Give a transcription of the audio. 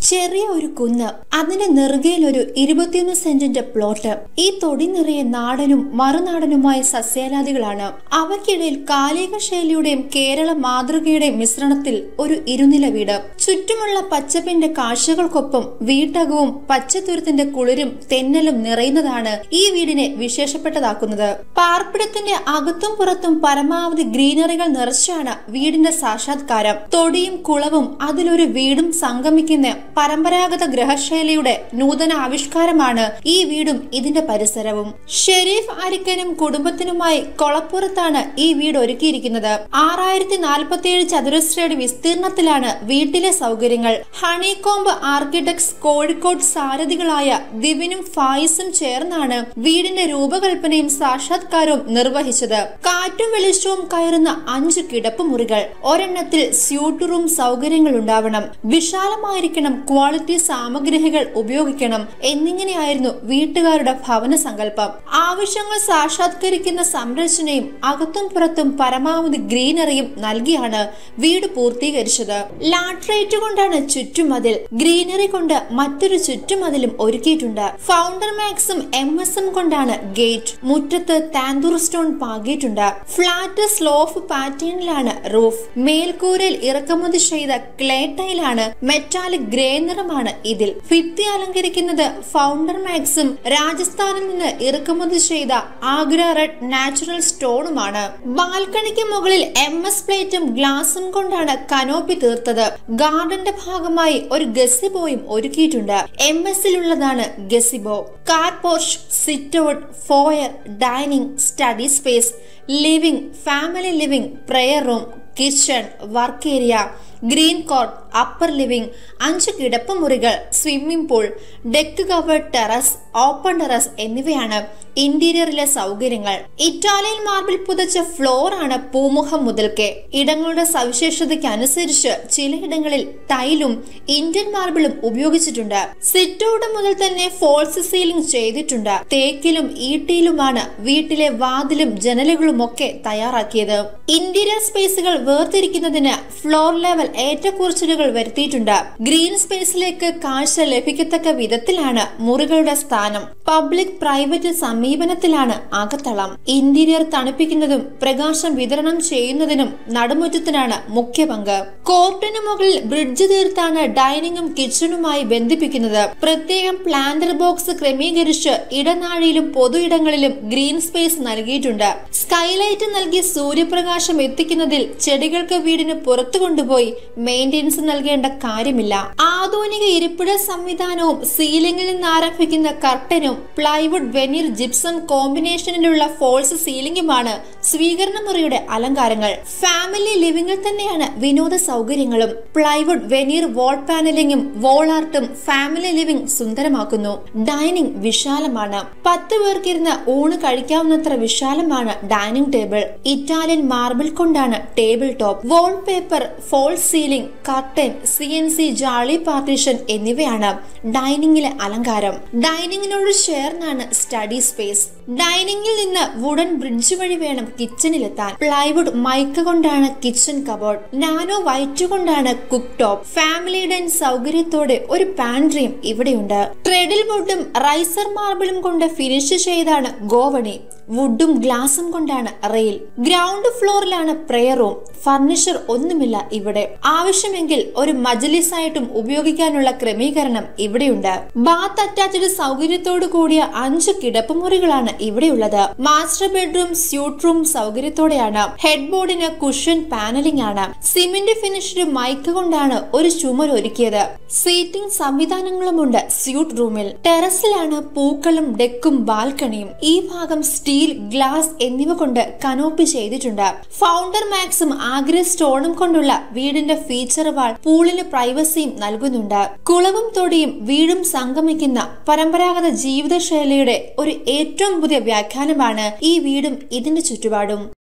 ചെറിയ ഒരു കുന്ന് അതിന്റെ നെറുകയിൽ ഒരു ഇരുപത്തിയൊന്ന് സെന്റിന്റെ പ്ലോട്ട് ഈ തൊടി നിറയെ നാടനും മറുനാടനുമായ സസ്യാലാദികളാണ് അവയ്ക്കിടയിൽ കാലിക ശൈലിയുടെയും കേരള മാതൃകയുടെയും മിശ്രണത്തിൽ ഒരു ഇരുനില വീട് ചുറ്റുമുള്ള പച്ചപ്പിന്റെ കാഴ്ചകൾക്കൊപ്പം വീട്ടകവും പച്ചത്തുരുത്തിന്റെ കുളിരും തെന്നലും നിറയുന്നതാണ് ഈ വീടിനെ വിശേഷപ്പെട്ടതാക്കുന്നത് പാർപ്പിടത്തിന്റെ അകത്തും പുറത്തും പരമാവധി ഗ്രീനറികൾ നിറച്ചാണ് വീടിന്റെ സാക്ഷാത്കാരം തൊടിയും കുളവും അതിലൊരു വീടും സംഗമിക്കുന്ന പരമ്പരാഗത ഗ്രഹശൈലിയുടെ നൂതന ആവിഷ്കാരമാണ് ഈ വീടും ഇതിന്റെ പരിസരവും ഷെരീഫ് അരിക്കനും കുടുംബത്തിനുമായി കൊളപ്പുറത്താണ് ഈ വീട് ഒരുക്കിയിരിക്കുന്നത് ആറായിരത്തി നാൽപ്പത്തിയേഴ് ചതുരശ്രയുടെ വിസ്തീർണത്തിലാണ് വീട്ടിലെ സൗകര്യങ്ങൾ ഹണികോംബ് ആർക്കിടെക്ട്സ് കോഴിക്കോട് സാരഥികളായ ദിവിനും ഫായിസും ചേർന്നാണ് വീടിന്റെ രൂപകൽപ്പനയും സാക്ഷാത്കാരവും നിർവഹിച്ചത് കാറ്റും വെളിച്ചവും കയറുന്ന അഞ്ച് കിടപ്പുമുറികൾ ഒരെണ്ണത്തിൽ സ്യൂട്ട് റൂം സൗകര്യങ്ങൾ ഉണ്ടാവണം വിശാലമായിരിക്കണം ക്വാളിറ്റി സാമഗ്രികൾ ഉപയോഗിക്കണം എന്നിങ്ങനെയായിരുന്നു വീട്ടുകാരുടെ ഭവന സങ്കല്പം ആവശ്യങ്ങൾ സാക്ഷാത്കരിക്കുന്ന സംരചനയും അകത്തും പുറത്തും പരമാവധി ഗ്രീനറിയും നൽകിയാണ് വീട് പൂർത്തീകരിച്ചത് ലാട്രേറ്റ് കൊണ്ടാണ് ചുറ്റുമതിൽ ഗ്രീനറി കൊണ്ട് മറ്റൊരു ചുറ്റുമതിലും ഒരുക്കിയിട്ടുണ്ട് ഫൗണ്ടർ മാക്സും എം എസ് എം കൊണ്ടാണ് ഗേറ്റ് മുറ്റത്ത് താന്തൂർ സ്റ്റോൺ പാകിയിട്ടുണ്ട് ഫ്ലാറ്റ് സ്ലോഫ് പാറ്റേണിലാണ് റൂഫ് മേൽക്കൂരയിൽ ഇറക്കുമതി ചെയ്ത ക്ലേ ടൈലാണ് മെറ്റാലിക് ഗ്രേ നിറമാണ് ഇതിൽ ഭിത്തി അലങ്കരിക്കുന്നത് ഫൗണ്ടർ മാക്സും രാജസ്ഥാനിൽ നിന്ന് ഇറക്കുമതി ചെയ്ത ആഗ്ര റെഡ് നാച്ചുറൽ സ്റ്റോണുമാണ് ബാൽക്കണിക്ക് മുകളിൽ എം എസ് പ്ലേറ്റും ഗ്ലാസും കൊണ്ടാണ് കനോപ്പി തീർത്തത് ഗാർഡന്റെ ഭാഗമായി ഒരു ഗസിബോയും ഒരുക്കിയിട്ടുണ്ട് എം എസിലുള്ളതാണ് gazebo car porch sit out foyer dining study space living family living prayer room kitchen work area green court upper living അഞ്ച് കിടപ്പുമുറികൾ swimming pool deck covered terrace open terrace എന്നിവയാണ് ഇന്റീരിയറിലെ സൗകര്യങ്ങൾ ഇറ്റാലിയൻ മാർബിൾ പുതച്ച ഫ്ലോർ ആണ് പൂമുഖം മുതൽക്കെ ഇടങ്ങളുടെ സവിശേഷതയ്ക്ക് അനുസരിച്ച് ചിലയിടങ്ങളിൽ ടൈലും Indian മാർബിളും ഉപയോഗിച്ചിട്ടുണ്ട് സിറ്റൗട്ട് മുതൽ തന്നെ ഫോൾസ് സീലിംഗ് ചെയ്തിട്ടുണ്ട് തേക്കിലും ഈട്ടിയിലുമാണ് വീട്ടിലെ വാതിലും ജനലുകളും ഒക്കെ തയ്യാറാക്കിയത് ഇന്റീരിയർ സ്പേസുകൾ വേർതിരിക്കുന്നതിന് ഫ്ലോർ ലെവൽ ഏറ്റക്കുറച്ചിലുകൾ വരുത്തിയിട്ടുണ്ട് ഗ്രീൻ സ്പേസിലേക്ക് കാഴ്ച ലഭിക്കത്തക്ക വിധത്തിലാണ് മുറികളുടെ സ്ഥാനം പബ്ലിക് പ്രൈവറ്റ് സമീപനത്തിലാണ് അകത്തളം ഇന്റീരിയർ തണുപ്പിക്കുന്നതും പ്രകാശം വിതരണം ചെയ്യുന്നതിനും നടുമുറ്റത്തിനാണ് മുഖ്യ പങ്ക് കോർട്ടിന് മുകളിൽ ബ്രിഡ്ജ് തീർത്താണ് ഡൈനിങ്ങും കിച്ചണുമായി ബന്ധിപ്പിക്കുന്നത് പ്രത്യേകം പ്ലാന്റർ ബോക്സ് ക്രമീകരിച്ച് ഇടനാഴിയിലും പൊതു ഇടങ്ങളിലും ഗ്രീൻ സ്പേസ് നൽകിയിട്ടുണ്ട് സ്കൈലൈറ്റ് നൽകി സൂര്യപ്രകാശം എത്തിക്കുന്നതിൽ ചെടികൾക്ക് വീടിന് പുറത്തു കൊണ്ടുപോയി മെയിൻ്റെനൻസ് നൽകേണ്ട കാര്യമില്ല ആധുനിക ഇരിപ്പിട സംവിധാനവും സീലിംഗിൽ നിന്ന് ആരംഭിക്കുന്ന കർട്ടനും പ്ലൈവുഡ് വെനീർ ജിപ്സം കോമ്പിനേഷനിലുള്ള ഫോൾസ് സീലിംഗുമാണ് സ്വീകരണ മുറിയുടെ അലങ്കാരങ്ങൾ ഫാമിലി ലിവിംഗിൽ തന്നെയാണ് വിനോദ സൗകര്യങ്ങളും പ്ലൈവുഡ് വെനീർ വാൾ പാനലിംഗും വോൾ ആർട്ടും ഫാമിലി ലിവിംഗ് സുന്ദരമാക്കുന്നു ഡൈനിങ് വിശാലമാണ് പത്ത് പേർക്കിരുന്ന് ഊണ് കഴിക്കാവുന്നത്ര വിശാലമാണ് ഡൈനിങ് ടേബിൾ ഇറ്റാലിയൻ മാർബിൾ കൊണ്ടാണ് table top wall paper false ceiling curtain C N C jaali partition എന്നിവയാണ് ഡൈനിങ്ങിലെ അലങ്കാരം ഡൈനിങ്ങിനോട് ചേർന്നാണ് സ്റ്റഡി സ്പേസ് ഡൈനിങ്ങിൽ നിന്ന് വുഡൻ ബ്രിഡ്ജ് വഴി വേണം കിച്ചണിലെത്താൻ പ്ലൈവുഡ് മൈക്ക കൊണ്ടാണ് കിച്ചൺ കബോർഡ് നാനോ വൈറ്റ് കൊണ്ടാണ് കുക്ക് ടോപ്പ് ഫാമിലി ഡൈൻ സൗകര്യത്തോടെ ഒരു പാൻട്രിയും ഇവിടെയുണ്ട് ട്രെഡിൽ വുഡും റൈസർ മാർബിളും കൊണ്ട് ഫിനിഷ് ചെയ്താണ് ഗോവണി വുഡും ഗ്ലാസും കൊണ്ടാണ് റെയിൽ ഗ്രൗണ്ട് ഫ്ലോറിലാണ് പ്രെയർ റൂം ഫർണിച്ചർ ഒന്നുമില്ല ഇവിടെ ആവശ്യമെങ്കിൽ ഒരു മജലിസ് ആയിട്ടും ഉപയോഗിക്കാനുള്ള ക്രമീകരണം ഇവിടെയുണ്ട് ബാത്ത് അറ്റാച്ച്ഡ് സൗകര്യത്തോടു കൂടിയ അഞ്ച് കിടപ്പുമുറികളാണ് ഇവിടെയുള്ളത് മാസ്റ്റർ ബെഡ്റൂം സ്യൂട്ട് റൂം സൗകര്യത്തോടെയാണ് ഹെഡ് ബോർഡിന് കുഷൻ പാനലിംഗ് ആണ് സിമെന്റ് ഫിനിഷ്ഡ് മൈക്ക് കൊണ്ടാണ് ഒരു ചുമർ ഒരുക്കിയത് സീറ്റിംഗ് സംവിധാനങ്ങളുമുണ്ട് സ്യൂട്ട് റൂമിൽ ടെറസിലാണ് പൂക്കളും ഡെക്കും ബാൽക്കണിയും ഈ ഭാഗം സ്റ്റീൽ ഗ്ലാസ് എന്നിവ കൊണ്ട് കനോപ്പി ചെയ്തിട്ടുണ്ട് ഫൗണ്ടർ മാക്സും ആഗ്ര സ്റ്റോണും കൊണ്ടുള്ള വീടിന്റെ ഫീച്ചർ വാൾ പൂളിന് പ്രൈവസിയും നൽകുന്നുണ്ട് കുളവും തൊടിയും വീടും സംഗമിക്കുന്ന പരമ്പരാഗത ജീവിതശൈലിയുടെ ഒരു ഏറ്റവും പുതിയ വ്യാഖ്യാനമാണ് ഈ വീടും ഇതിന്റെ ചുറ്റുപാടും